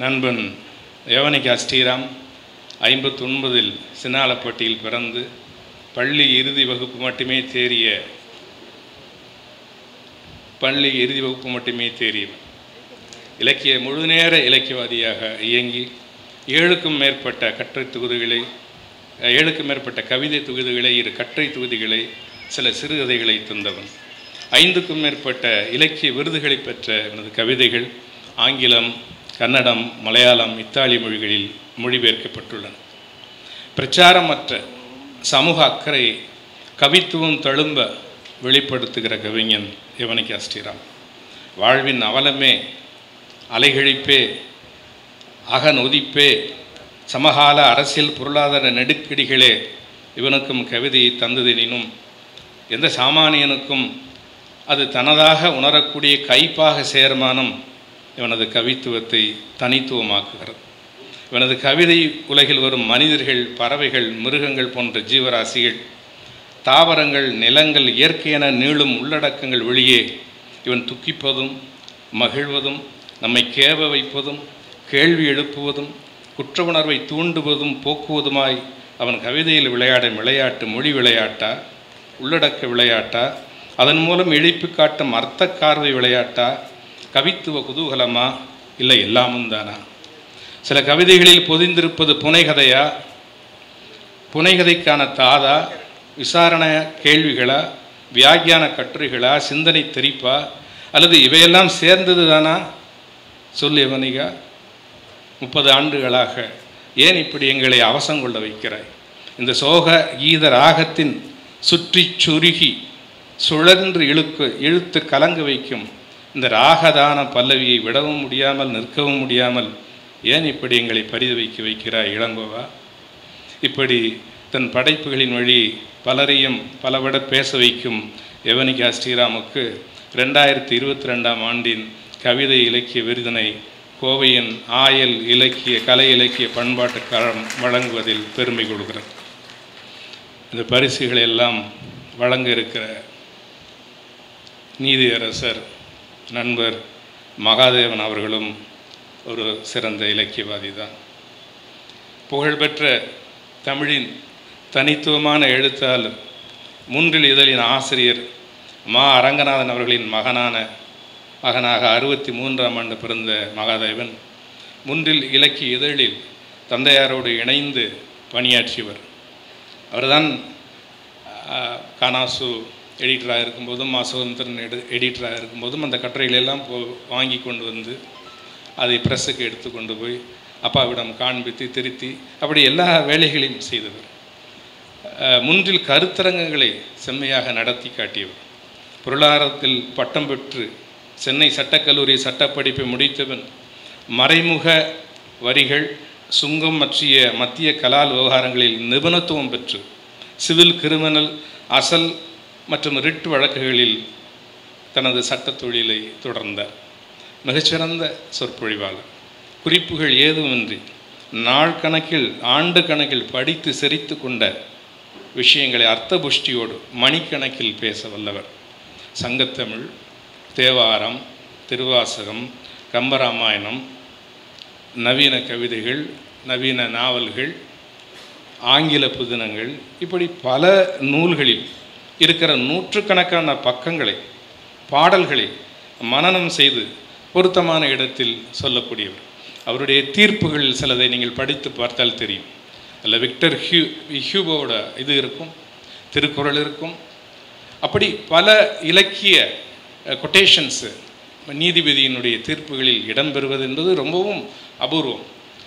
நண்பன் யவனிகா ஸ்ரீராம் ஐம்பத்தொன்பதில் சின்னாலப்பட்டியில் பிறந்து பள்ளி இறுதி வகுப்பு மட்டுமே தேறிய பள்ளி இறுதி வகுப்பு மட்டுமே தேறியவன் இலக்கிய முழுநேர இலக்கியவாதியாக இயங்கி ஏழுக்கும் மேற்பட்ட கட்டுரை தொகுதிகளை ஏழுக்கும் மேற்பட்ட கவிதை தொகுதிகளை இரு கட்டுரை தொகுதிகளை சில சிறுகதைகளை தந்தவன் ஐந்துக்கும் மேற்பட்ட இலக்கிய விருதுகளை பெற்ற எனது கவிதைகள் ஆங்கிலம் கன்னடம் மலையாளம் இத்தாலி மொழிகளில் மொழிபெயர்க்கப்பட்டுள்ளன பிரச்சாரமற்ற சமூக அக்கறை கவித்துவம் தழும்ப வெளிப்படுத்துகிற கவிஞன் யவனிகா ஸ்ரீராம் வாழ்வின் அவலமே அலைகழிப்பே அகநொதிப்பே சமகால அரசியல் பொருளாதார நெருக்கடிகளே இவனுக்கும் கவிதையை தந்ததெனினும் எந்த சாமானியனுக்கும் அது தனதாக உணரக்கூடிய கைப்பாக சேர்மானம் இவனது கவித்துவத்தை தனித்துவமாக்குகிறது இவனது கவிதை உலகில் வரும் மனிதர்கள் பறவைகள் மிருகங்கள் போன்ற ஜீவராசிகள் தாவரங்கள் நிலங்கள் இயற்கையென நீளும் உள்ளடக்கங்கள் வெளியே இவன் துக்கிப்பதும் மகிழ்வதும் நம்மை கேவ வைப்பதும் கேள்வி எழுப்புவதும் குற்ற உணர்வை தூண்டுவதும் போக்குவதுமாய் அவன் கவிதையில் விளையாடும் விளையாட்டு மொழி விளையாட்டா உள்ளடக்க விளையாட்டா அதன் மூலம் எழுப்பி காட்டும் அர்த்த கார்வை விளையாட்டா கவித்துவ குதூகலமா இல்லை எல்லாமும் தானா சில கவிதைகளில் பொதிந்திருப்பது புனைகதையா புனைகதைக்கான தாதா விசாரணை கேள்விகளா வியாக்கியான கட்டுரைகளா சிந்தனை தெரிப்பா அல்லது இவையெல்லாம் சேர்ந்தது தானா சொல்லு வணிகா முப்பது ஆண்டுகளாக ஏன் இப்படி எங்களை அவசம் கொள்ள வைக்கிறாய் இந்த சோக கீத ராகத்தின் சுற்றி சுருகி சுழன்று இழுக்கு இழுத்து கலங்க வைக்கும் இந்த ராகதான பல்லவியை விடவும் முடியாமல் நிற்கவும் முடியாமல் ஏன் இப்படி எங்களை பரிது வைக்க வைக்கிறாய் இளங்கோவா இப்படி தன் படைப்புகளின் வழி பலரையும் பலவிட பேச வைக்கும் யவனிகா ஸ்ரீராமுக்கு ரெண்டாயிரத்தி இருபத்தி ரெண்டாம் ஆண்டின் கவிதை இலக்கிய விருதினை கோவையின் ஆயல் இலக்கிய கலை இலக்கிய பண்பாட்டு களம் வழங்குவதில் பெருமை கொள்கிறது இந்த பரிசுகளை எல்லாம் வழங்க இருக்கிற நீதியரசர் நண்பர் மகாதேவன் அவர்களும் ஒரு சிறந்த இலக்கியவாதி தான் புகழ்பெற்ற தமிழின் தனித்துவமான எழுத்தாளர் மூன்றில் இதழின் ஆசிரியர் மா அரங்கநாதன் அவர்களின் மகனான மகனாக அறுபத்தி மூன்றாம் ஆண்டு பிறந்த மகாதேவன் முன்றில் இலக்கிய இதழில் தந்தையாரோடு இணைந்து பணியாற்றியவர் அவர்தான் கானாசு எடிட்டராக இருக்கும்போதும் மா சுதந்திரன் எடு எடிட்டராக இருக்கும்போதும் அந்த கட்டுரைகளை எல்லாம் போ வாங்கி கொண்டு வந்து அதை ப்ரெஸ்ஸுக்கு எடுத்து கொண்டு போய் அப்பாவிடம் காண்பித்து திருத்தி அப்படி எல்லா வேலைகளையும் செய்தவர் முன்றில் கருத்தரங்கங்களை செம்மையாக நடத்தி காட்டியவர் பொருளாதாரத்தில் பட்டம் பெற்று சென்னை சட்டக்கல்லூரி சட்டப்படிப்பை முடித்தவன் மறைமுக வரிகள் சுங்கம் மற்றிய மத்திய கலால் விவகாரங்களில் நிபுணத்துவம் பெற்று சிவில் கிரிமினல் அசல் மற்றும் ரிட் வழக்குகளில் தனது சட்டத் தொழிலை தொடர்ந்தார் மிகச்சிறந்த சொற்பொழிவாளர் குறிப்புகள் ஏதுமின்றி நாள் கணக்கில் ஆண்டு கணக்கில் படித்து செறித்து கொண்ட விஷயங்களை அர்த்த புஷ்டியோடு மணிக்கணக்கில் பேச வல்லவர் சங்கத்தமிழ் தேவாரம் திருவாசகம் கம்பராமாயணம் நவீன கவிதைகள் நவீன நாவல்கள் ஆங்கில புதினங்கள் இப்படி பல நூல்களில் இருக்கிற நூற்றுக்கணக்கான பக்கங்களை பாடல்களை மனனம் செய்து பொருத்தமான இடத்தில் சொல்லக்கூடியவர் அவருடைய தீர்ப்புகள் சிலதை நீங்கள் படித்து பார்த்தால் தெரியும் அதில் விக்டர் ஹியூ ஹியூபோட இது இருக்கும் திருக்குறள் இருக்கும் அப்படி பல இலக்கிய கொட்டேஷன்ஸு நீதிபதியினுடைய தீர்ப்புகளில் இடம்பெறுவது என்பது ரொம்பவும் அபூர்வம்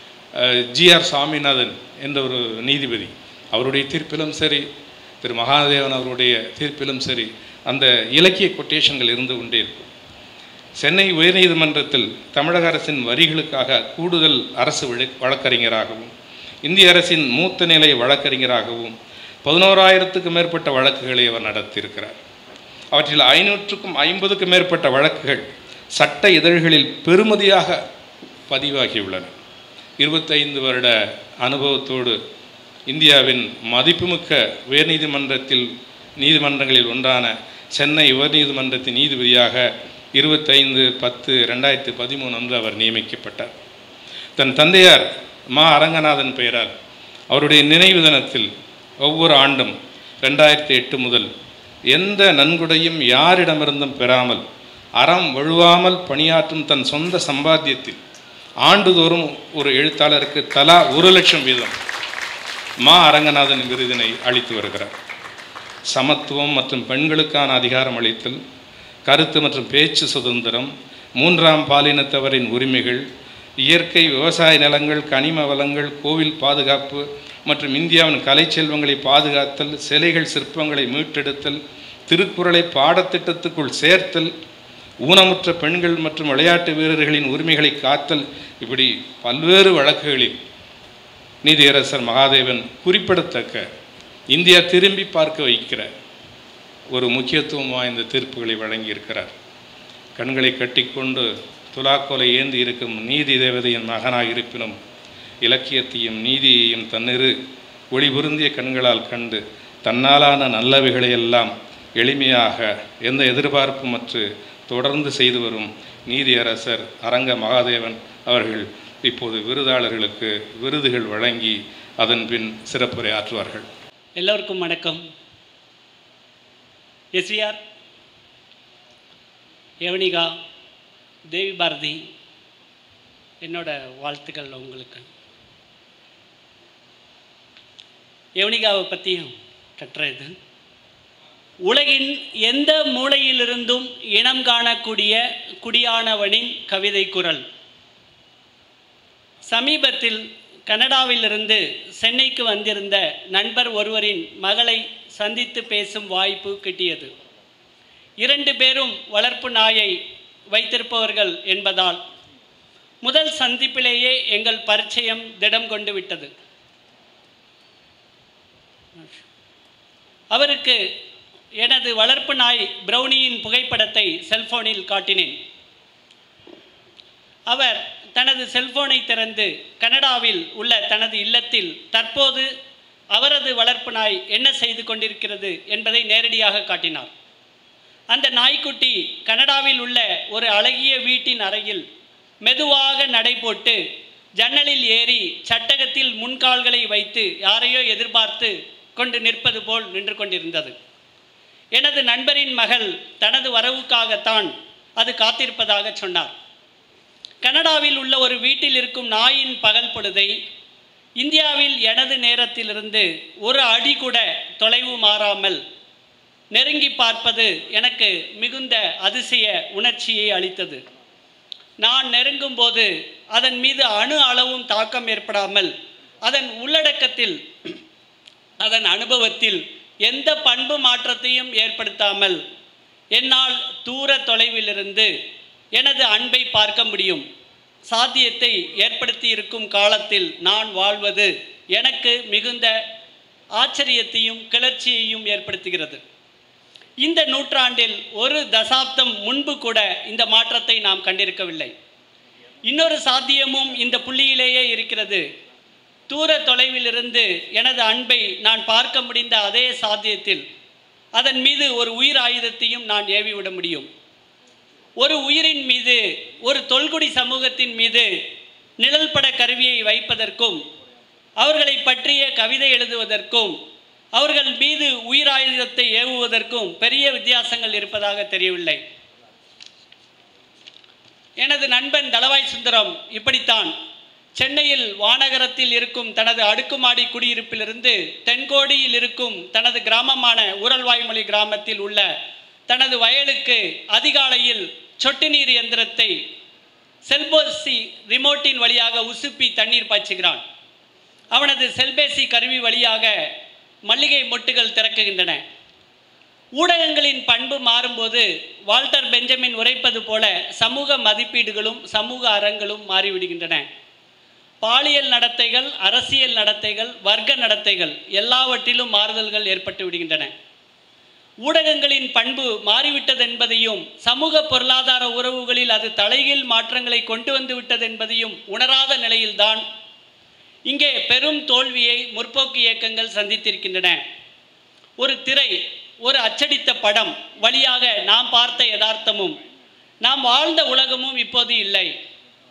ஜிஆர் சாமிநாதன் என்ற ஒரு நீதிபதி அவருடைய தீர்ப்பிலும் சரி திரு மகாதேவன் அவருடைய தீர்ப்பிலும் சரி அந்த இலக்கிய கொட்டேஷன்கள் இருந்து கொண்டே இருக்கும் சென்னை உயர்நீதிமன்றத்தில் தமிழக அரசின் வரிகளுக்காக கூடுதல் அரசு வழக்கறிஞராகவும் இந்திய அரசின் மூத்த நிலை வழக்கறிஞராகவும் பதினோராயிரத்துக்கும் மேற்பட்ட வழக்குகளை அவர் நடத்தியிருக்கிறார் அவற்றில் ஐநூற்றுக்கும் ஐம்பதுக்கும் மேற்பட்ட வழக்குகள் சட்ட இதழ்களில் பெருமதியாக பதிவாகியுள்ளன இருபத்தைந்து வருட அனுபவத்தோடு இந்தியாவின் மதிப்புமிக்க உயர்நீதிமன்றத்தில் நீதிமன்றங்களில் ஒன்றான சென்னை உயர்நீதிமன்றத்தின் நீதிபதியாக இருபத்தைந்து பத்து ரெண்டாயிரத்தி பதிமூணு அன்று அவர் நியமிக்கப்பட்டார் தன் தந்தையார் மா அரங்கநாதன் பெயரால் அவருடைய நினைவு தினத்தில் ஒவ்வொரு ஆண்டும் ரெண்டாயிரத்தி எட்டு முதல் எந்த நன்கொடையும் யாரிடமிருந்தும் பெறாமல் அறம் வழுவாமல் பணியாற்றும் தன் சொந்த சம்பாத்தியத்தில் ஆண்டுதோறும் ஒரு எழுத்தாளருக்கு தலா ஒரு லட்சம் வீதம் மா அரங்கநாதன் விருதினை அளித்து வருகிறார் சமத்துவம் மற்றும் பெண்களுக்கான அதிகாரம் அளித்தல் கருத்து மற்றும் பேச்சு சுதந்திரம் மூன்றாம் பாலினத்தவரின் உரிமைகள் இயற்கை விவசாய நிலங்கள் கனிம வளங்கள் கோவில் பாதுகாப்பு மற்றும் இந்தியாவின் கலைச்செல்வங்களை பாதுகாத்தல் சிலைகள் சிற்பங்களை மீட்டெடுத்தல் திருக்குறளை பாடத்திட்டத்துக்குள் சேர்த்தல் ஊனமுற்ற பெண்கள் மற்றும் விளையாட்டு வீரர்களின் உரிமைகளை காத்தல் இப்படி பல்வேறு வழக்குகளில் நீதியரசர் மகாதேவன் குறிப்பிடத்தக்க இந்தியா திரும்பி பார்க்க வைக்கிற ஒரு முக்கியத்துவம் வாய்ந்த தீர்ப்புகளை வழங்கியிருக்கிறார் கண்களை கட்டிக்கொண்டு துலாக்கோலை ஏந்தி இருக்கும் நீதி தேவதையின் மகனாக இருப்பினும் இலக்கியத்தையும் நீதியையும் தன்னிரு ஒளி பொருந்திய கண்களால் கண்டு தன்னாலான நல்லவைகளை எல்லாம் எளிமையாக எந்த எதிர்பார்ப்புமற்று தொடர்ந்து செய்து வரும் நீதியரசர் அரங்க மகாதேவன் அவர்கள் இப்போது விருதாளர்களுக்கு விருதுகள் வழங்கி அதன் பின் சிறப்புரை ஆற்றுவார்கள் எல்லோருக்கும் வணக்கம் எஸ்விஆர் யவனிகா தேவி பாரதி என்னோட வாழ்த்துக்கள் உங்களுக்கு யவனிகாவை பற்றியும் கட்டுற இது உலகின் எந்த மூலையிலிருந்தும் இனம் காணக்கூடிய குடியானவனின் கவிதை குரல் சமீபத்தில் கனடாவிலிருந்து சென்னைக்கு வந்திருந்த நண்பர் ஒருவரின் மகளை சந்தித்து பேசும் வாய்ப்பு கிட்டியது இரண்டு பேரும் வளர்ப்பு நாயை வைத்திருப்பவர்கள் என்பதால் முதல் சந்திப்பிலேயே எங்கள் பரிச்சயம் திடம் கொண்டு விட்டது அவருக்கு எனது வளர்ப்பு நாய் பிரௌனியின் புகைப்படத்தை செல்போனில் காட்டினேன் அவர் தனது செல்போனை திறந்து கனடாவில் உள்ள தனது இல்லத்தில் தற்போது அவரது வளர்ப்பு நாய் என்ன செய்து கொண்டிருக்கிறது என்பதை நேரடியாக காட்டினார் அந்த நாய்க்குட்டி கனடாவில் உள்ள ஒரு அழகிய வீட்டின் அறையில் மெதுவாக நடை போட்டு ஜன்னலில் ஏறி சட்டகத்தில் முன்கால்களை வைத்து யாரையோ எதிர்பார்த்து கொண்டு நிற்பது போல் நின்று கொண்டிருந்தது எனது நண்பரின் மகள் தனது வரவுக்காகத்தான் அது காத்திருப்பதாக சொன்னார் கனடாவில் உள்ள ஒரு வீட்டில் இருக்கும் நாயின் பகல் பொழுதை இந்தியாவில் எனது நேரத்திலிருந்து ஒரு அடி கூட தொலைவு மாறாமல் நெருங்கி பார்ப்பது எனக்கு மிகுந்த அதிசய உணர்ச்சியை அளித்தது நான் நெருங்கும் போது அதன் மீது அணு அளவும் தாக்கம் ஏற்படாமல் அதன் உள்ளடக்கத்தில் அதன் அனுபவத்தில் எந்த பண்பு மாற்றத்தையும் ஏற்படுத்தாமல் என்னால் தூர தொலைவிலிருந்து எனது அன்பை பார்க்க முடியும் சாத்தியத்தை ஏற்படுத்தி இருக்கும் காலத்தில் நான் வாழ்வது எனக்கு மிகுந்த ஆச்சரியத்தையும் கிளர்ச்சியையும் ஏற்படுத்துகிறது இந்த நூற்றாண்டில் ஒரு தசாப்தம் முன்பு கூட இந்த மாற்றத்தை நாம் கண்டிருக்கவில்லை இன்னொரு சாத்தியமும் இந்த புள்ளியிலேயே இருக்கிறது தூர தொலைவிலிருந்து எனது அன்பை நான் பார்க்க முடிந்த அதே சாத்தியத்தில் அதன் மீது ஒரு உயிர் ஆயுதத்தையும் நான் ஏவிவிட முடியும் ஒரு உயிரின் மீது ஒரு தொல்குடி சமூகத்தின் மீது நிழல்பட கருவியை வைப்பதற்கும் அவர்களை பற்றிய கவிதை எழுதுவதற்கும் அவர்கள் மீது உயிராயுதத்தை ஏவுவதற்கும் பெரிய வித்தியாசங்கள் இருப்பதாக தெரியவில்லை எனது நண்பன் தளவாய் சுந்தரம் இப்படித்தான் சென்னையில் வானகரத்தில் இருக்கும் தனது அடுக்குமாடி குடியிருப்பிலிருந்து தென்கோடியில் இருக்கும் தனது கிராமமான ஊரல்வாய்மொழி கிராமத்தில் உள்ள தனது வயலுக்கு அதிகாலையில் சொட்டு நீர் எந்திரத்தை செல்போசி ரிமோட்டின் வழியாக உசுப்பி தண்ணீர் பாய்ச்சுகிறான் அவனது செல்பேசி கருவி வழியாக மல்லிகை மொட்டுகள் திறக்குகின்றன ஊடகங்களின் பண்பு மாறும்போது வால்டர் பெஞ்சமின் உரைப்பது போல சமூக மதிப்பீடுகளும் சமூக அறங்களும் மாறிவிடுகின்றன பாலியல் நடத்தைகள் அரசியல் நடத்தைகள் வர்க்க நடத்தைகள் எல்லாவற்றிலும் மாறுதல்கள் ஏற்பட்டு விடுகின்றன ஊடகங்களின் பண்பு மாறிவிட்டது என்பதையும் சமூக பொருளாதார உறவுகளில் அது தலைகீழ் மாற்றங்களை கொண்டு வந்து விட்டது என்பதையும் உணராத நிலையில்தான் இங்கே பெரும் தோல்வியை முற்போக்கு இயக்கங்கள் சந்தித்திருக்கின்றன ஒரு திரை ஒரு அச்சடித்த படம் வழியாக நாம் பார்த்த யதார்த்தமும் நாம் வாழ்ந்த உலகமும் இப்போது இல்லை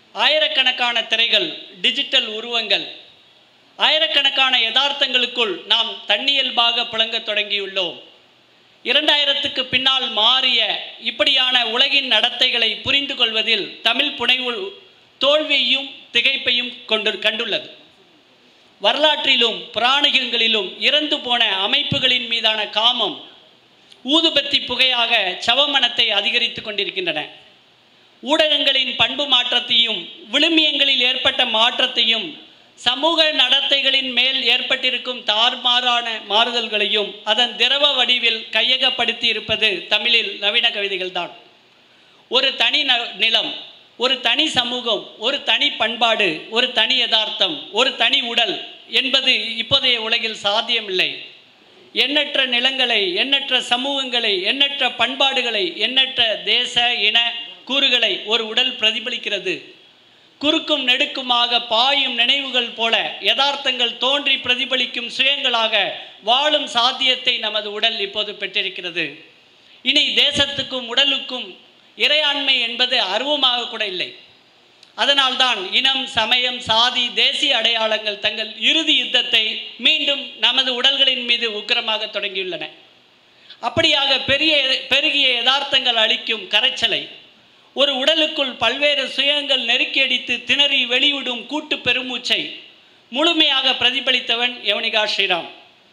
ஆயிரக்கணக்கான திரைகள் டிஜிட்டல் உருவங்கள் ஆயிரக்கணக்கான யதார்த்தங்களுக்குள் நாம் தன்னியல்பாக புழங்கத் தொடங்கியுள்ளோம் இரண்டாயிரத்துக்கு பின்னால் மாறிய இப்படியான உலகின் நடத்தைகளை புரிந்து கொள்வதில் தமிழ் புனைவு தோல்வியையும் திகைப்பையும் கொண்டு கண்டுள்ளது வரலாற்றிலும் புராணிகங்களிலும் இறந்து போன அமைப்புகளின் மீதான காமம் ஊதுபத்தி புகையாக சவமனத்தை அதிகரித்து கொண்டிருக்கின்றன ஊடகங்களின் பண்பு மாற்றத்தையும் விழுமியங்களில் ஏற்பட்ட மாற்றத்தையும் சமூக நடத்தைகளின் மேல் ஏற்பட்டிருக்கும் தார்மாறான மாறுதல்களையும் அதன் திரவ வடிவில் கையகப்படுத்தி இருப்பது தமிழில் நவீன கவிதைகள்தான் ஒரு தனி ந- நிலம் ஒரு தனி சமூகம் ஒரு தனி பண்பாடு ஒரு தனி யதார்த்தம் ஒரு தனி உடல் என்பது இப்போதைய உலகில் சாத்தியமில்லை எண்ணற்ற நிலங்களை எண்ணற்ற சமூகங்களை எண்ணற்ற பண்பாடுகளை எண்ணற்ற தேச இன கூறுகளை ஒரு உடல் பிரதிபலிக்கிறது குறுக்கும் நெடுக்குமாக பாயும் நினைவுகள் போல யதார்த்தங்கள் தோன்றி பிரதிபலிக்கும் சுயங்களாக வாழும் சாத்தியத்தை நமது உடல் இப்போது பெற்றிருக்கிறது இனி தேசத்துக்கும் உடலுக்கும் இறையாண்மை என்பது அருவமாக கூட இல்லை அதனால்தான் இனம் சமயம் சாதி தேசிய அடையாளங்கள் தங்கள் இறுதி யுத்தத்தை மீண்டும் நமது உடல்களின் மீது உக்கிரமாக தொடங்கியுள்ளன அப்படியாக பெரிய பெருகிய யதார்த்தங்கள் அளிக்கும் கரைச்சலை ஒரு உடலுக்குள் பல்வேறு சுயங்கள் நெருக்கியடித்து திணறி வெளிவிடும் கூட்டு பெருமூச்சை முழுமையாக பிரதிபலித்தவன் யவனிகா ஸ்ரீராம்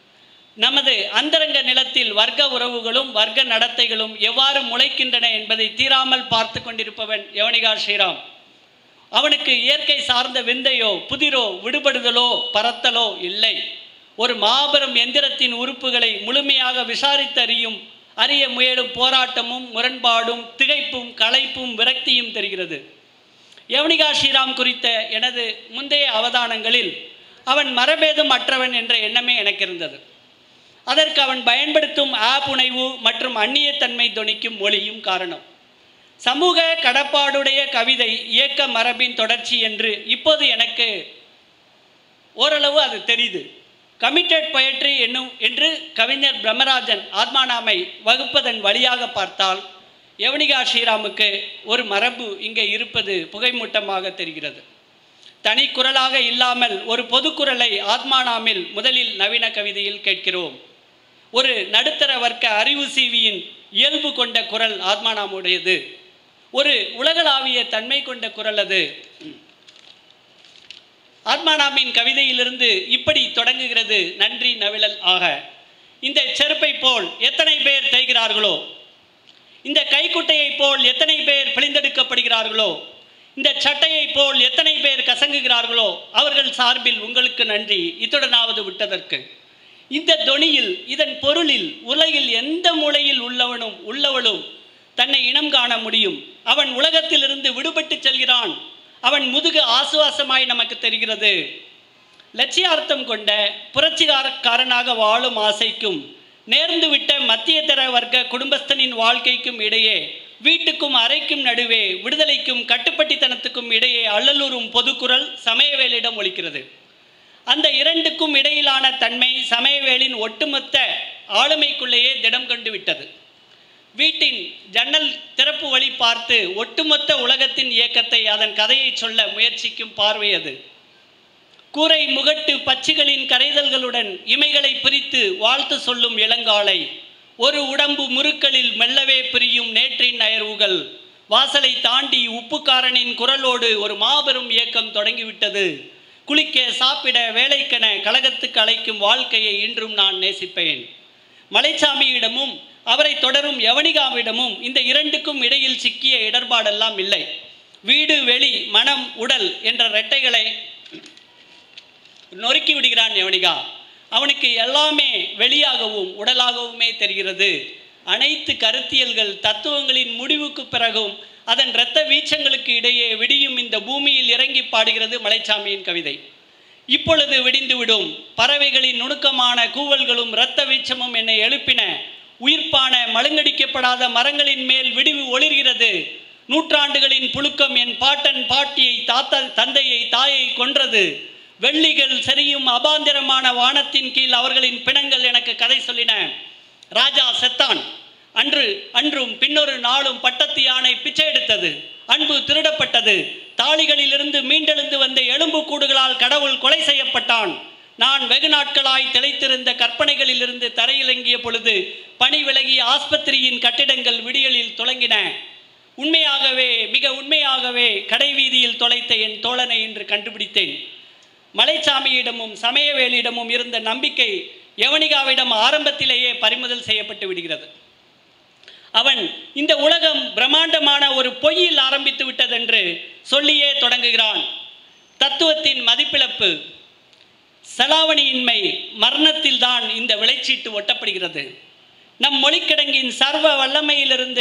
நமது அந்தரங்க நிலத்தில் வர்க்க உறவுகளும் வர்க்க நடத்தைகளும் எவ்வாறு முளைக்கின்றன என்பதை தீராமல் பார்த்து கொண்டிருப்பவன் யவனிகா ஸ்ரீராம் அவனுக்கு இயற்கை சார்ந்த விந்தையோ புதிரோ விடுபடுதலோ பறத்தலோ இல்லை ஒரு மாபெரும் எந்திரத்தின் உறுப்புகளை முழுமையாக விசாரித்தறியும் அறிய முயலும் போராட்டமும் முரண்பாடும் திகைப்பும் களைப்பும் விரக்தியும் தெரிகிறது யவனிகா ஸ்ரீராம் குறித்த எனது முந்தைய அவதானங்களில் அவன் மரபேதம் அற்றவன் என்ற எண்ணமே எனக்கு இருந்தது அதற்கு அவன் பயன்படுத்தும் ஆப்புனைவு மற்றும் அந்நியத்தன்மை தொனிக்கும் மொழியும் காரணம் சமூக கடப்பாடுடைய கவிதை இயக்க மரபின் தொடர்ச்சி என்று இப்போது எனக்கு ஓரளவு அது தெரியுது கமிட்டட் பொயட்ரி என்னும் என்று கவிஞர் பிரம்மராஜன் ஆத்மானாமை வகுப்பதன் வழியாக பார்த்தால் யவனிகா ஸ்ரீராமுக்கு ஒரு மரபு இங்கே இருப்பது புகைமூட்டமாக தெரிகிறது தனி குரலாக இல்லாமல் ஒரு பொதுக்குரலை ஆத்மானாமில் முதலில் நவீன கவிதையில் கேட்கிறோம் ஒரு நடுத்தர வர்க்க அறிவு சீவியின் இயல்பு கொண்ட குரல் ஆத்மானாமுடையது ஒரு உலகளாவிய தன்மை கொண்ட குரல் அது ஆத்மானாமின் கவிதையிலிருந்து இப்படி தொடங்குகிறது நன்றி நவிழல் ஆக இந்த செருப்பை போல் எத்தனை பேர் தேய்கிறார்களோ இந்த கைக்குட்டையைப் போல் எத்தனை பேர் பிழிந்தெடுக்கப்படுகிறார்களோ இந்த சட்டையைப் போல் எத்தனை பேர் கசங்குகிறார்களோ அவர்கள் சார்பில் உங்களுக்கு நன்றி இத்துடனாவது விட்டதற்கு இந்த தொனியில் இதன் பொருளில் உலகில் எந்த மூலையில் உள்ளவனும் உள்ளவளும் தன்னை இனம் காண முடியும் அவன் உலகத்திலிருந்து விடுபட்டு செல்கிறான் அவன் முதுகு ஆசுவாசமாய் நமக்கு தெரிகிறது லட்சியார்த்தம் கொண்ட புரட்சிகாரக்காரனாக வாழும் ஆசைக்கும் நேர்ந்து விட்ட மத்தியதர வர்க்க குடும்பஸ்தனின் வாழ்க்கைக்கும் இடையே வீட்டுக்கும் அறைக்கும் நடுவே விடுதலைக்கும் கட்டுப்பட்டித்தனத்துக்கும் இடையே அல்லலுறும் பொதுக்குரல் சமயவேலிடம் ஒலிக்கிறது அந்த இரண்டுக்கும் இடையிலான தன்மை சமயவேலின் ஒட்டுமொத்த ஆளுமைக்குள்ளேயே திடம் கொண்டு விட்டது வீட்டின் ஜன்னல் திறப்பு வழி பார்த்து ஒட்டுமொத்த உலகத்தின் இயக்கத்தை அதன் கதையை சொல்ல முயற்சிக்கும் பார்வை அது கூரை முகட்டு பச்சிகளின் கரைதல்களுடன் இமைகளை பிரித்து வாழ்த்து சொல்லும் இளங்காலை ஒரு உடம்பு முறுக்களில் மெல்லவே பிரியும் நேற்றின் அயர்வுகள் வாசலை தாண்டி உப்புக்காரனின் குரலோடு ஒரு மாபெரும் இயக்கம் தொடங்கிவிட்டது குளிக்க சாப்பிட வேலைக்கென கழகத்துக்கு அழைக்கும் வாழ்க்கையை இன்றும் நான் நேசிப்பேன் மலைச்சாமியிடமும் அவரை தொடரும் யவனிகாவிடமும் இந்த இரண்டுக்கும் இடையில் சிக்கிய இடர்பாடெல்லாம் இல்லை வீடு வெளி மனம் உடல் என்ற இரட்டைகளை நொறுக்கி விடுகிறான் யவனிகா அவனுக்கு எல்லாமே வெளியாகவும் உடலாகவுமே தெரிகிறது அனைத்து கருத்தியல்கள் தத்துவங்களின் முடிவுக்கு பிறகும் அதன் இரத்த வீச்சங்களுக்கு இடையே விடியும் இந்த பூமியில் இறங்கி பாடுகிறது மலைச்சாமியின் கவிதை இப்பொழுது விடிந்துவிடும் பறவைகளின் நுணுக்கமான கூவல்களும் இரத்த வீச்சமும் என்னை எழுப்பின உயிர்ப்பான மழுங்கடிக்கப்படாத மரங்களின் மேல் விடிவு ஒளிர்கிறது நூற்றாண்டுகளின் புழுக்கம் என் பாட்டன் பாட்டியை தாத்தா தந்தையை தாயை கொன்றது வெள்ளிகள் செறியும் அபாந்திரமான வானத்தின் கீழ் அவர்களின் பிணங்கள் எனக்கு கதை சொல்லின ராஜா செத்தான் அன்று அன்றும் பின்னொரு நாளும் பட்டத்து யானை பிச்சை எடுத்தது அன்பு திருடப்பட்டது தாளிகளிலிருந்து மீண்டெழுந்து வந்த எலும்பு கூடுகளால் கடவுள் கொலை செய்யப்பட்டான் நான் வெகு நாட்களாய் திளைத்திருந்த கற்பனைகளிலிருந்து தரையிறங்கிய பொழுது பணி விலகிய ஆஸ்பத்திரியின் கட்டிடங்கள் விடியலில் துலங்கின உண்மையாகவே மிக உண்மையாகவே கடைவீதியில் தொலைத்த என் தோழனை இன்று கண்டுபிடித்தேன் மலைச்சாமியிடமும் சமயவேலிடமும் இருந்த நம்பிக்கை யவனிகாவிடம் ஆரம்பத்திலேயே பறிமுதல் செய்யப்பட்டு விடுகிறது அவன் இந்த உலகம் பிரம்மாண்டமான ஒரு பொய்யில் ஆரம்பித்து விட்டதென்று சொல்லியே தொடங்குகிறான் தத்துவத்தின் மதிப்பிழப்பு செலாவணியின்மை மரணத்தில்தான் இந்த விளைச்சீட்டு ஒட்டப்படுகிறது நம் மொழிக்கிடங்கின் சர்வ வல்லமையிலிருந்து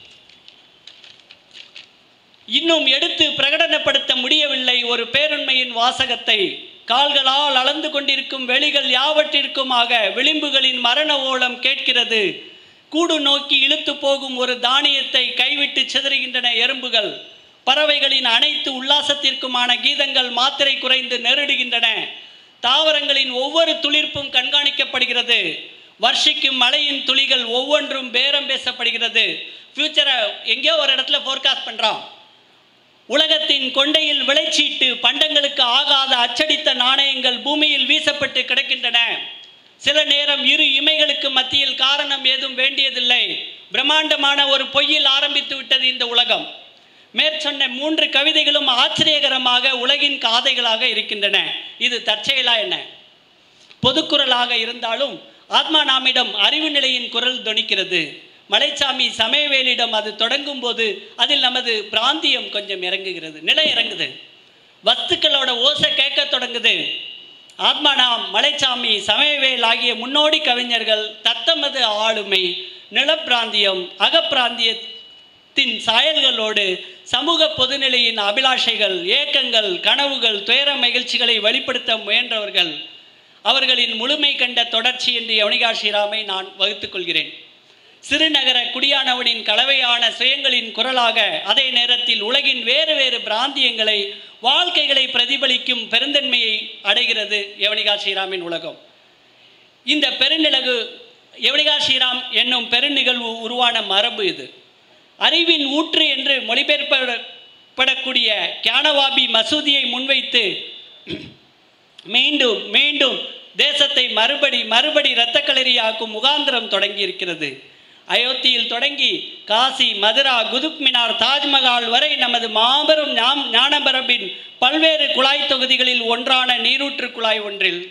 இன்னும் எடுத்து பிரகடனப்படுத்த முடியவில்லை ஒரு பேருண்மையின் வாசகத்தை கால்களால் அளந்து கொண்டிருக்கும் வெளிகள் யாவற்றிற்குமாக விளிம்புகளின் மரண ஓலம் கேட்கிறது கூடு நோக்கி இழுத்து போகும் ஒரு தானியத்தை கைவிட்டு சிதறுகின்றன எறும்புகள் பறவைகளின் அனைத்து உல்லாசத்திற்குமான கீதங்கள் மாத்திரை குறைந்து நெருடுகின்றன தாவரங்களின் ஒவ்வொரு துளிர்ப்பும் கண்காணிக்கப்படுகிறது வர்ஷிக்கும் மழையின் துளிகள் ஒவ்வொன்றும் பேரம் பேசப்படுகிறது ஃப்யூச்சரை எங்கேயோ ஒரு இடத்துல ஃபோர்காஸ்ட் பண்ணுறான் உலகத்தின் கொண்டையில் விளைச்சீட்டு பண்டங்களுக்கு ஆகாத அச்சடித்த நாணயங்கள் பூமியில் வீசப்பட்டு கிடக்கின்றன சில நேரம் இரு இமைகளுக்கு மத்தியில் காரணம் ஏதும் வேண்டியதில்லை பிரம்மாண்டமான ஒரு பொய்யில் ஆரம்பித்து விட்டது இந்த உலகம் மேற்சொன்ன மூன்று கவிதைகளும் ஆச்சரியகரமாக உலகின் காதைகளாக இருக்கின்றன இது தற்செயலா என்ன பொதுக்குரலாக இருந்தாலும் ஆத்மா நாமிடம் அறிவு நிலையின் குரல் தொனிக்கிறது மலைச்சாமி சமயவேலிடம் அது தொடங்கும் போது அதில் நமது பிராந்தியம் கொஞ்சம் இறங்குகிறது நிலை இறங்குது வஸ்துக்களோட ஓசை கேட்க தொடங்குது ஆத்மானாம் மலைச்சாமி சமயவேல் ஆகிய முன்னோடி கவிஞர்கள் தத்தமது ஆளுமை நிலப்பிராந்தியம் அகப்பிராந்தியத்தின் சாயல்களோடு சமூக பொதுநிலையின் அபிலாஷைகள் ஏக்கங்கள் கனவுகள் துயர மகிழ்ச்சிகளை வெளிப்படுத்த முயன்றவர்கள் அவர்களின் முழுமை கண்ட தொடர்ச்சி என்று யவனிகா ஸ்ரீராமை நான் வகுத்துக் கொள்கிறேன் சிறுநகர குடியானவனின் கலவையான சுயங்களின் குரலாக அதே நேரத்தில் உலகின் வேறு வேறு பிராந்தியங்களை வாழ்க்கைகளை பிரதிபலிக்கும் பெருந்தன்மையை அடைகிறது யவனிகா ஸ்ரீராமின் உலகம் இந்த பெருநிலகு யவனிகா ஸ்ரீராம் என்னும் பெருநிகழ்வு உருவான மரபு இது அறிவின் ஊற்று என்று மொழிபெயர்ப்படக்கூடிய கியானவாபி மசூதியை முன்வைத்து மீண்டும் மீண்டும் தேசத்தை மறுபடி மறுபடி இரத்த களரியாக்கும் முகாந்திரம் தொடங்கி இருக்கிறது அயோத்தியில் தொடங்கி காசி மதுரா குதுப் மினார் தாஜ்மஹால் வரை நமது மாபெரும் ஞாம் ஞானபரம்பின் பல்வேறு குழாய் தொகுதிகளில் ஒன்றான நீரூற்று குழாய் ஒன்றில்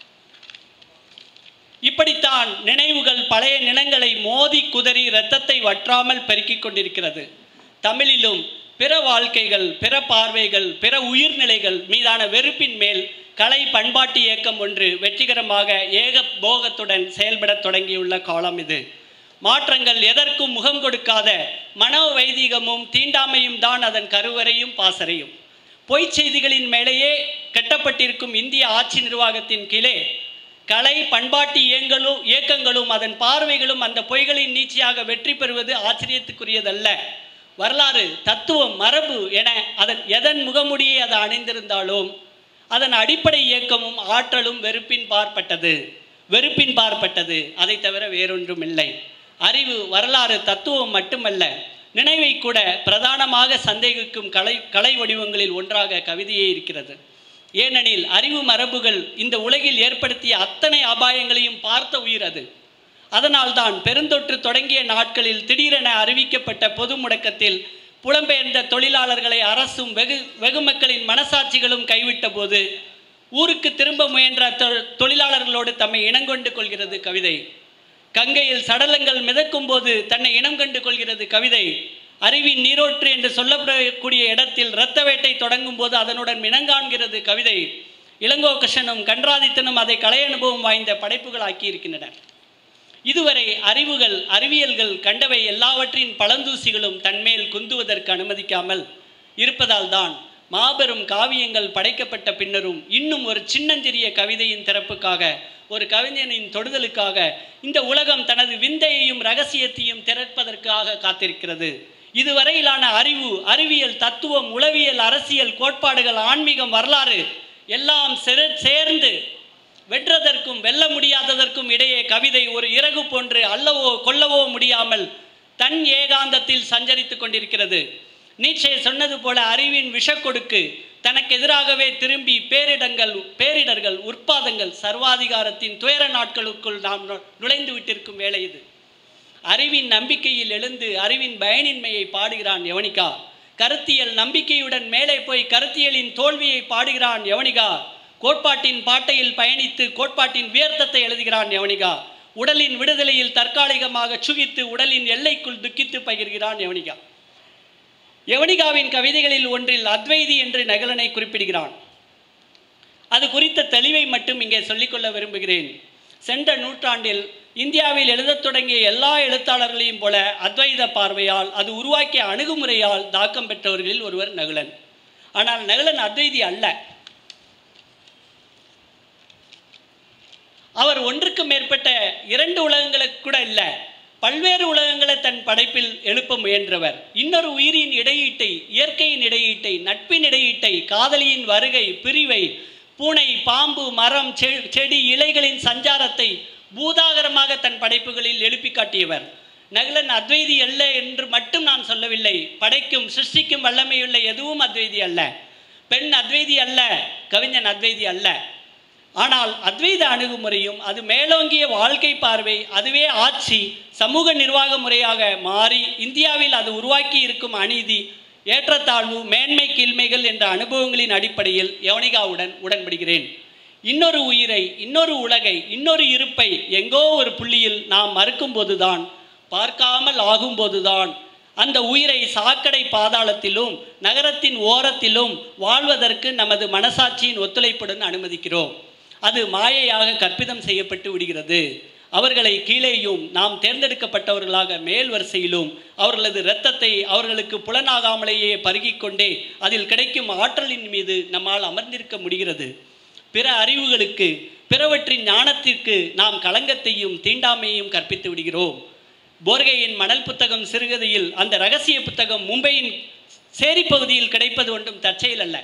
இப்படித்தான் நினைவுகள் பழைய நிலங்களை மோதி குதறி இரத்தத்தை வற்றாமல் பெருக்கிக் கொண்டிருக்கிறது தமிழிலும் பிற வாழ்க்கைகள் பிற பார்வைகள் பிற உயிர்நிலைகள் மீதான வெறுப்பின் மேல் கலை பண்பாட்டு இயக்கம் ஒன்று வெற்றிகரமாக ஏக போகத்துடன் செயல்படத் தொடங்கியுள்ள காலம் இது மாற்றங்கள் எதற்கும் முகம் கொடுக்காத மனோ வைதீகமும் தீண்டாமையும் தான் அதன் கருவறையும் பாசறையும் பொய்ச் செய்திகளின் மேலேயே கட்டப்பட்டிருக்கும் இந்திய ஆட்சி நிர்வாகத்தின் கீழே கலை பண்பாட்டு இயங்களும் இயக்கங்களும் அதன் பார்வைகளும் அந்த பொய்களின் நீட்சியாக வெற்றி பெறுவது ஆச்சரியத்துக்குரியதல்ல வரலாறு தத்துவம் மரபு என அதன் எதன் முகமுடியை அது அணிந்திருந்தாலும் அதன் அடிப்படை இயக்கமும் ஆற்றலும் வெறுப்பின் பார்ப்பட்டது வெறுப்பின் பார்ப்பட்டது அதை தவிர வேறொன்றும் இல்லை அறிவு வரலாறு தத்துவம் மட்டுமல்ல நினைவை கூட பிரதானமாக சந்தேகிக்கும் கலை கலை வடிவங்களில் ஒன்றாக கவிதையே இருக்கிறது ஏனெனில் அறிவு மரபுகள் இந்த உலகில் ஏற்படுத்திய அத்தனை அபாயங்களையும் பார்த்த உயிர் அது அதனால்தான் பெருந்தொற்று தொடங்கிய நாட்களில் திடீரென அறிவிக்கப்பட்ட பொது முடக்கத்தில் புலம்பெயர்ந்த தொழிலாளர்களை அரசும் வெகு வெகு மக்களின் மனசாட்சிகளும் கைவிட்ட போது ஊருக்கு திரும்ப முயன்ற தொ- தொழிலாளர்களோடு தம்மை இனங்கொண்டு கொள்கிறது கவிதை கங்கையில் சடலங்கள் மிதக்கும் போது தன்னை இனம் கண்டு கொள்கிறது கவிதை அறிவின் நீரோற்று என்று சொல்லப்படக்கூடிய இடத்தில் இரத்த வேட்டை தொடங்கும் போது அதனுடன் இனங்காண்கிறது கவிதை இளங்கோ கிருஷ்ணனும் கன்றாதித்தனும் அதை கலை அனுபவம் வாய்ந்த படைப்புகள் ஆக்கியிருக்கின்றன இதுவரை அறிவுகள் அறிவியல்கள் கண்டவை எல்லாவற்றின் பழந்தூசிகளும் தன்மேல் குந்துவதற்கு அனுமதிக்காமல் இருப்பதால் தான் மாபெரும் காவியங்கள் படைக்கப்பட்ட பின்னரும் இன்னும் ஒரு சின்னஞ்சிறிய கவிதையின் திறப்புக்காக ஒரு கவிஞனின் தொடுதலுக்காக இந்த உலகம் தனது விந்தையையும் ரகசியத்தையும் திறப்பதற்காக காத்திருக்கிறது இதுவரையிலான அறிவு அறிவியல் தத்துவம் உளவியல் அரசியல் கோட்பாடுகள் ஆன்மீகம் வரலாறு எல்லாம் சிற- சேர்ந்து வென்றதற்கும் வெல்ல முடியாததற்கும் இடையே கவிதை ஒரு இறகு போன்று அல்லவோ கொல்லவோ முடியாமல் தன் ஏகாந்தத்தில் சஞ்சரித்துக் கொண்டிருக்கிறது நீச்சே சொன்னது போல அறிவின் விஷக்கொடுக்கு தனக்கு எதிராகவே திரும்பி பேரிடங்கள் பேரிடர்கள் உற்பாதங்கள் சர்வாதிகாரத்தின் துயர நாட்களுக்குள் நாம் நு- நுழைந்து விட்டிருக்கும் வேளை இது அறிவின் நம்பிக்கையில் எழுந்து அறிவின் பயனின்மையை பாடுகிறான் யவனிகா கருத்தியல் நம்பிக்கையுடன் மேலே போய் கருத்தியலின் தோல்வியை பாடுகிறான் யவனிகா கோட்பாட்டின் பாட்டையில் பயணித்து கோட்பாட்டின் வியர்த்தத்தை எழுதுகிறான் யவனிகா உடலின் விடுதலையில் தற்காலிகமாக சுகித்து உடலின் எல்லைக்குள் துக்கித்து பகிர்கிறான் யவனிகா யவனிகாவின் கவிதைகளில் ஒன்றில் அத்வைதி என்று நகலனை குறிப்பிடுகிறான் அது குறித்த தெளிவை மட்டும் இங்கே சொல்லிக்கொள்ள விரும்புகிறேன் சென்ற நூற்றாண்டில் இந்தியாவில் எழுதத் தொடங்கிய எல்லா எழுத்தாளர்களையும் போல அத்வைத பார்வையால் அது உருவாக்கிய அணுகுமுறையால் தாக்கம் பெற்றவர்களில் ஒருவர் நகுலன் ஆனால் நகுலன் அத்வைதி அல்ல அவர் ஒன்றுக்கு மேற்பட்ட இரண்டு உலகங்களுக்கு கூட இல்லை பல்வேறு உலகங்களை தன் படைப்பில் எழுப்ப முயன்றவர் இன்னொரு உயிரின் இடையீட்டை இயற்கையின் இடையீட்டை நட்பின் இடையீட்டை காதலியின் வருகை பிரிவை பூனை பாம்பு மரம் செ- செடி இலைகளின் சஞ்சாரத்தை பூதாகரமாக தன் படைப்புகளில் எழுப்பி காட்டியவர் நகுலன் அத்வைதி அல்ல என்று மட்டும் நான் சொல்லவில்லை படைக்கும் சிருஷ்டிக்கும் வல்லமையுள்ள எதுவும் அத்வைதி அல்ல பெண் அத்வைதி அல்ல கவிஞன் அத்வைதி அல்ல ஆனால் அத்வைத அணுகுமுறையும் அது மேலோங்கிய வாழ்க்கை பார்வை அதுவே ஆட்சி சமூக நிர்வாக முறையாக மாறி இந்தியாவில் அது உருவாக்கி இருக்கும் அநீதி ஏற்றத்தாழ்வு மேன்மை கீழ்மைகள் என்ற அனுபவங்களின் அடிப்படையில் யவனிகாவுடன் உடன்படுகிறேன் இன்னொரு உயிரை இன்னொரு உலகை இன்னொரு இருப்பை எங்கோ ஒரு புள்ளியில் நாம் மறுக்கும்போதுதான் பார்க்காமல் ஆகும்போதுதான் அந்த உயிரை சாக்கடை பாதாளத்திலும் நகரத்தின் ஓரத்திலும் வாழ்வதற்கு நமது மனசாட்சியின் ஒத்துழைப்புடன் அனுமதிக்கிறோம் அது மாயையாக கற்பிதம் செய்யப்பட்டு விடுகிறது அவர்களை கீழேயும் நாம் தேர்ந்தெடுக்கப்பட்டவர்களாக மேல் வரிசையிலும் அவர்களது இரத்தத்தை அவர்களுக்கு புலனாகாமலேயே பருகிக் கொண்டே அதில் கிடைக்கும் ஆற்றலின் மீது நம்மால் அமர்ந்திருக்க முடிகிறது பிற அறிவுகளுக்கு பிறவற்றின் ஞானத்திற்கு நாம் களங்கத்தையும் தீண்டாமையும் கற்பித்து விடுகிறோம் போர்கையின் மணல் புத்தகம் சிறுகதையில் அந்த ரகசிய புத்தகம் மும்பையின் சேரி பகுதியில் கிடைப்பது ஒன்றும் தற்செயல் அல்ல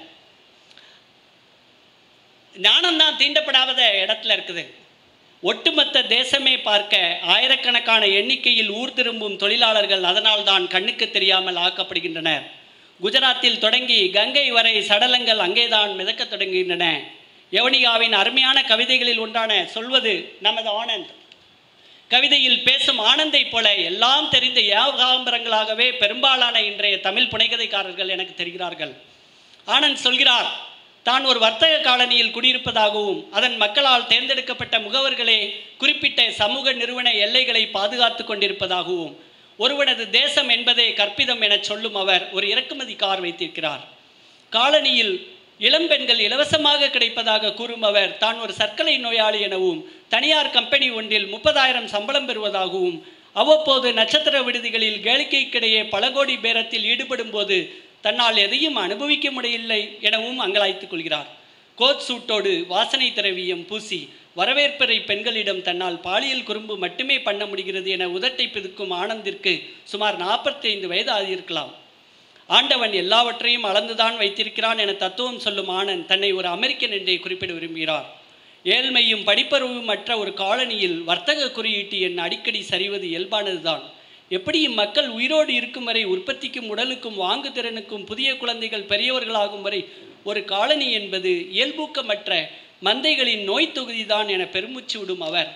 ஞானம்தான் தீண்டப்படாத இடத்துல இருக்குது ஒட்டுமொத்த தேசமே பார்க்க ஆயிரக்கணக்கான எண்ணிக்கையில் ஊர் திரும்பும் தொழிலாளர்கள் அதனால் தான் கண்ணுக்கு தெரியாமல் ஆக்கப்படுகின்றனர் குஜராத்தில் தொடங்கி கங்கை வரை சடலங்கள் அங்கேதான் மிதக்கத் தொடங்குகின்றன யவனிகாவின் அருமையான கவிதைகளில் ஒன்றான சொல்வது நமது ஆனந்த் கவிதையில் பேசும் ஆனந்தை போல எல்லாம் தெரிந்த ஏகாம்பரங்களாகவே பெரும்பாலான இன்றைய தமிழ் புனைகதைக்காரர்கள் எனக்கு தெரிகிறார்கள் ஆனந்த் சொல்கிறார் தான் ஒரு வர்த்தக காலனியில் குடியிருப்பதாகவும் அதன் மக்களால் தேர்ந்தெடுக்கப்பட்ட முகவர்களே குறிப்பிட்ட சமூக நிறுவன எல்லைகளை பாதுகாத்து கொண்டிருப்பதாகவும் ஒருவனது தேசம் என்பதே கற்பிதம் எனச் சொல்லும் அவர் ஒரு இறக்குமதி கார் வைத்திருக்கிறார் காலனியில் இளம்பெண்கள் இலவசமாக கிடைப்பதாக கூறும் அவர் தான் ஒரு சர்க்கரை நோயாளி எனவும் தனியார் கம்பெனி ஒன்றில் முப்பதாயிரம் சம்பளம் பெறுவதாகவும் அவ்வப்போது நட்சத்திர விடுதிகளில் கேளிக்கைக்கிடையே பல கோடி பேரத்தில் ஈடுபடும் போது தன்னால் எதையும் அனுபவிக்க முடியவில்லை எனவும் அங்கலாய்த்துக் கொள்கிறார் கோட் சூட்டோடு வாசனை திரவியம் பூசி வரவேற்பறை பெண்களிடம் தன்னால் பாலியல் குறும்பு மட்டுமே பண்ண முடிகிறது என உதட்டை பிதுக்கும் ஆனந்திற்கு சுமார் நாற்பத்தி ஐந்து வயது ஆகியிருக்கலாம் ஆண்டவன் எல்லாவற்றையும் அளந்துதான் வைத்திருக்கிறான் என தத்துவம் சொல்லும் ஆனந்த் தன்னை ஒரு அமெரிக்கன் என்றே குறிப்பிட விரும்புகிறார் ஏழ்மையும் படிப்பறிவும் மற்ற ஒரு காலனியில் வர்த்தக குறியீட்டு எண் அடிக்கடி சரிவது இயல்பானதுதான் எப்படி இம்மக்கள் உயிரோடு இருக்கும் வரை உற்பத்திக்கும் உடலுக்கும் வாங்கு திறனுக்கும் புதிய குழந்தைகள் பெரியவர்களாகும் வரை ஒரு காலனி என்பது இயல்பூக்கமற்ற மந்தைகளின் நோய் தொகுதிதான் என பெருமூச்சு விடும் அவர்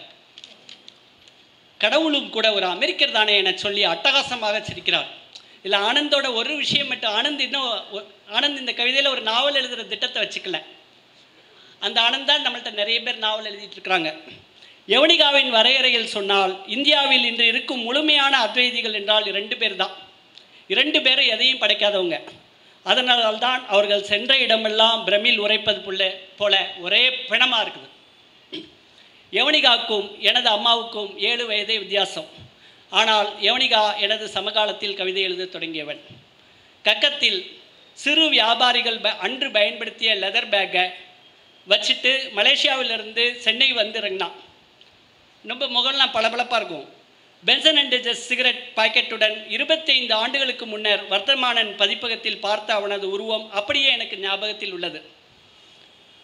கடவுளும் கூட ஒரு அமெரிக்கர் தானே என சொல்லி அட்டகாசமாக சிரிக்கிறார் இல்லை ஆனந்தோட ஒரு விஷயம் மட்டும் ஆனந்த் இன்னும் ஒ- ஆனந்த் இந்த கவிதையில் ஒரு நாவல் எழுதுகிற திட்டத்தை வச்சுக்கல அந்த ஆனந்த் தான் நம்மள்ட்ட நிறைய பேர் நாவல் எழுதிட்டு இருக்கிறாங்க யவனிகாவின் வரையறையில் சொன்னால் இந்தியாவில் இன்று இருக்கும் முழுமையான அத்வைதிகள் என்றால் இரண்டு பேர் தான் இரண்டு பேரும் எதையும் படைக்காதவங்க அதனால்தான் அவர்கள் சென்ற இடமெல்லாம் பிரமில் உரைப்பது போல போல ஒரே பிணமாக இருக்குது யவனிகாவுக்கும் எனது அம்மாவுக்கும் ஏழு வயதே வித்தியாசம் ஆனால் யவனிகா எனது சமகாலத்தில் கவிதை எழுதத் தொடங்கியவன் கக்கத்தில் சிறு வியாபாரிகள் ப- அன்று பயன்படுத்திய லெதர் பேக்கை வச்சுட்டு மலேசியாவிலிருந்து சென்னை வந்து இறங்கினான் ரொம்ப முகம்லாம் பளபளப்பாக இருக்கும் பென்சன் அண்ட் ஜஸ் சிகரெட் பாக்கெட்டுடன் இருபத்தைந்து ஆண்டுகளுக்கு முன்னர் வர்த்தமானன் பதிப்பகத்தில் பார்த்த அவனது உருவம் அப்படியே எனக்கு ஞாபகத்தில் உள்ளது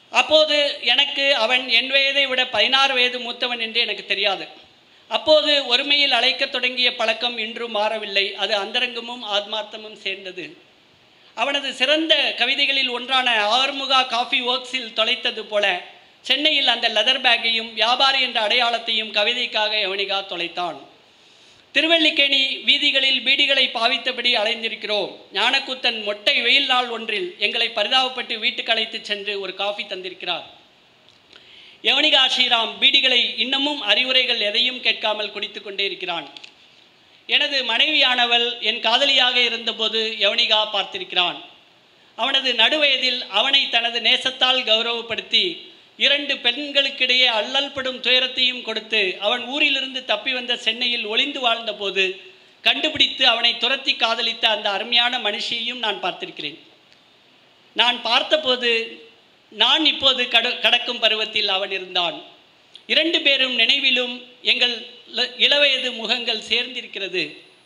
அப்போது எனக்கு அவன் என் வயதை விட பதினாறு வயது மூத்தவன் என்று எனக்கு தெரியாது அப்போது ஒருமையில் அழைக்கத் தொடங்கிய பழக்கம் இன்றும் மாறவில்லை அது அந்தரங்கமும் ஆத்மார்த்தமும் சேர்ந்தது அவனது சிறந்த கவிதைகளில் ஒன்றான ஆறுமுகா காஃபி ஒர்க்ஸில் தொலைத்தது போல சென்னையில் அந்த லெதர் பேக்கையும் வியாபாரி என்ற அடையாளத்தையும் கவிதைக்காக யவனிகா தொலைத்தான் திருவல்லிக்கேணி வீதிகளில் பீடிகளை பாவித்தபடி அலைந்திருக்கிறோம் ஞானக்கூத்தன் மொட்டை வெயில் நாள் ஒன்றில் எங்களை பரிதாபப்பட்டு வீட்டுக்கு அழைத்துச் சென்று ஒரு காஃபி தந்திருக்கிறார் யவனிகா ஸ்ரீராம் பீடிகளை இன்னமும் அறிவுரைகள் எதையும் கேட்காமல் குடித்து கொண்டே இருக்கிறான் எனது மனைவியானவள் என் காதலியாக இருந்தபோது யவனிகா பார்த்திருக்கிறான் அவனது நடுவயதில் அவனை தனது நேசத்தால் கௌரவப்படுத்தி இரண்டு பெண்களுக்கிடையே அல்லல்படும் துயரத்தையும் கொடுத்து அவன் ஊரிலிருந்து தப்பி வந்த சென்னையில் ஒளிந்து வாழ்ந்தபோது கண்டுபிடித்து அவனை துரத்தி காதலித்த அந்த அருமையான மனுஷியையும் நான் பார்த்திருக்கிறேன் நான் பார்த்தபோது நான் இப்போது கட கடக்கும் பருவத்தில் அவன் இருந்தான் இரண்டு பேரும் நினைவிலும் எங்கள் ல- இளவயது முகங்கள் சேர்ந்திருக்கிறது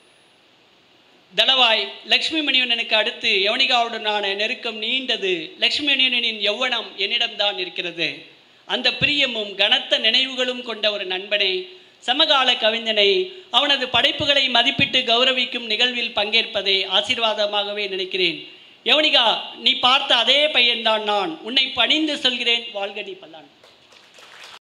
தளவாய் லக்ஷ்மி மணிவண்ணனுக்கு அடுத்து யவனிகாவுடனான நெருக்கம் நீண்டது லக்ஷ்மி மணிவண்ணனின் யௌவனம் என்னிடம்தான் இருக்கிறது அந்த பிரியமும் கனத்த நினைவுகளும் கொண்ட ஒரு நண்பனை சமகால கவிஞனை அவனது படைப்புகளை மதிப்பிட்டு கௌரவிக்கும் நிகழ்வில் பங்கேற்பதை ஆசீர்வாதமாகவே நினைக்கிறேன் யவனிகா நீ பார்த்த அதே பையன்தான் நான் உன்னை பணிந்து சொல்கிறேன் வாழ்க நீ பல்லான்